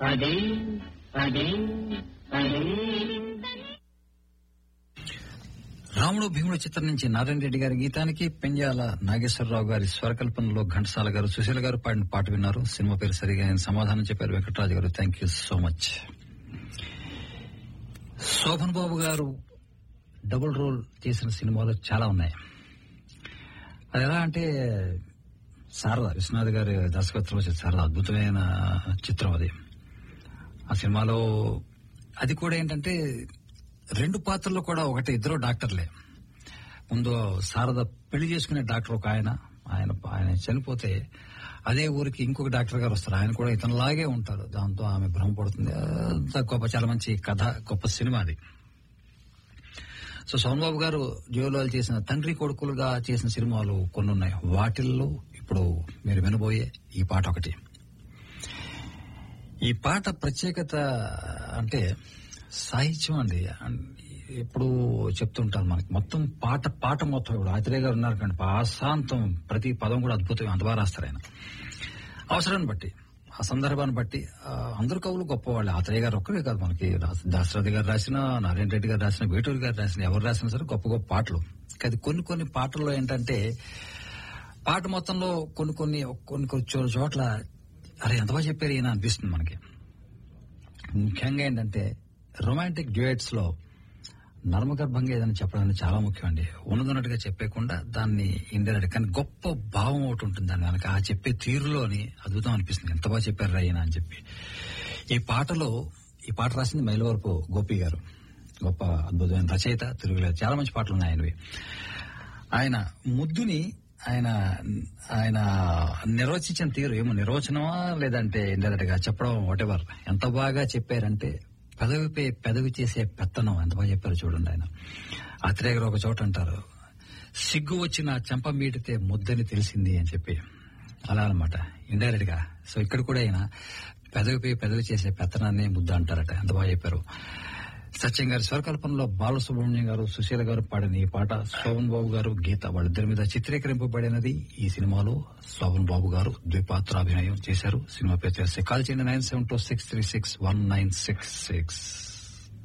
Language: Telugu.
పదే పదే పదే రాముడు భీముడు చిత్రం నుంచి నారాయణ రెడ్డి గారి గీతానికి పెంజాల నాగేశ్వరరావు గారి స్వరకల్పనలో ఘంటసాల గారు సుశీల గారు పాడిన పాట విన్నారు సినిమా పేరు సరిగా ఆయన సమాధానం చెప్పారు వెంకటరాజు గారు thank you so much Sobhan Babu గారు డబుల్ రోల్ చేసిన సినిమాలు చాలా ఉన్నాయి అది ఎలా అంటే శారద విశ్వనాథ్ గారి దర్శకత్వంలో చేసిన శారద అద్భుతమైన చిత్రం అది ఆ సినిమాలో అది కూడా ఏంటంటే రెండు పాత్రలు కూడా ఒకటి ఇద్దరు డాక్టర్లే ముందు శారద పెళ్లి చేసుకునే డాక్టర్ ఒక ఆయన ఆయన ఆయన చనిపోతే అదే ఊరికి ఇంకొక డాక్టర్ గారు వస్తారు ఆయన కూడా ఇతనిలాగే ఉంటారు దాంతో ఆమె భ్రమపడుతుంది అంత గొప్ప చాలా మంచి కథ గొప్ప సినిమా అది సో సోమబాబు గారు జోలాలు చేసిన తండ్రి కొడుకులుగా చేసిన సినిమాలు కొన్ని ఉన్నాయి వాటిల్లో ఇప్పుడు మీరు వినబోయే ఈ పాట ఒకటి ఈ పాట ప్రత్యేకత అంటే సాహిత్యం అండి అన్- ఎప్పుడు చెప్తుంటాను మనకి మొత్తం పాట పాట మొత్తం ఇప్పుడు ఆత్రేయ గారు ఉన్నారు కానీ పాశాంతం ప్రతి పదం కూడా అద్భుతం అంత బాగా రాస్తారు ఆయన అవసరాన్ని బట్టి ఆ సందర్భాన్ని బట్టి ఆ, అందరు కవులు గొప్పవాళ్ళు ఆత్రేయ గారు ఒక్కరే కాదు మనకి రాస్- దాశరథి గారు రాసిన నారాయణ రెడ్డి గారు రాసిన వేటూరు గారు రాసిన ఎవరు రాసినా సరే గొప్ప గొప్ప పాటలు కానీ కొన్ని కొన్ని పాటల్లో ఏంటంటే పాట మొత్తంలో కొన్ని కొన్ని కొన్ని కొన్ని చో- చోట్ల అరే ఎంత బాగా చెప్పారు ఈయన అనిపిస్తుంది మనకి ముఖ్యంగా ఏంటంటే రొమాంటిక్ డ్యూయట్స్ లో నర్మగర్భంగా ఏదైనా చెప్పడం అనేది చాలా ముఖ్యం అండి ఉన్నదన్నట్టుగా చెప్పేయకుండా దాన్ని ఇండైరెక్ట్ కానీ గొప్ప భావం ఒకటి ఉంటుంది దాని వెనక ఆ చెప్పే తీరులోని అద్భుతం అనిపిస్తుంది ఎంత బాగా చెప్పారు రయ్యన అని చెప్పి ఈ పాటలో ఈ పాట రాసింది మైలవరపు గోపి గారు గొప్ప అద్భుతమైన రచయిత తిరుగులేదు చాలా మంచి పాటలు ఉన్నాయి ఆయనవి ఆయన ముద్దుని ఆయన ఆయన నిర్వచించిన తీరు ఏమో నిర్వచనమా లేదంటే ఇండైరెక్ట్ గా చెప్పడం వాటెవర్ ఎంత బాగా చెప్పారంటే పెదవిపై పెదవి చేసే పెత్తనం ఎంత బాగా చెప్పారు చూడండి ఆయన అత్రేయ గారు ఒక చోట అంటారు సిగ్గు వచ్చిన చెంప మీటితే ముద్దని తెలిసింది అని చెప్పి అలా అనమాట ఇండైరెక్ట్ గా సో ఇక్కడ కూడా ఆయన పెదవిపై పెదవి చేసే పెత్తనాన్ని ముద్ద అంటారట ఎంత బాగా చెప్పారు సత్యం గారి స్వరకల్పనలో బాలసుబ్రహ్మణ్యం గారు సుశీల గారు పాడిన ఈ పాట శోభన్ బాబు గారు గీత వాళ్ళిద్దరి మీద చిత్రీకరింపబడినది ఈ సినిమాలో శోభన్ బాబు గారు ద్విపాత్రాభినయం చేశారు సినిమా పేరు తెలిస్తే కాల్ చేయండి nine seven two six three six one nine six six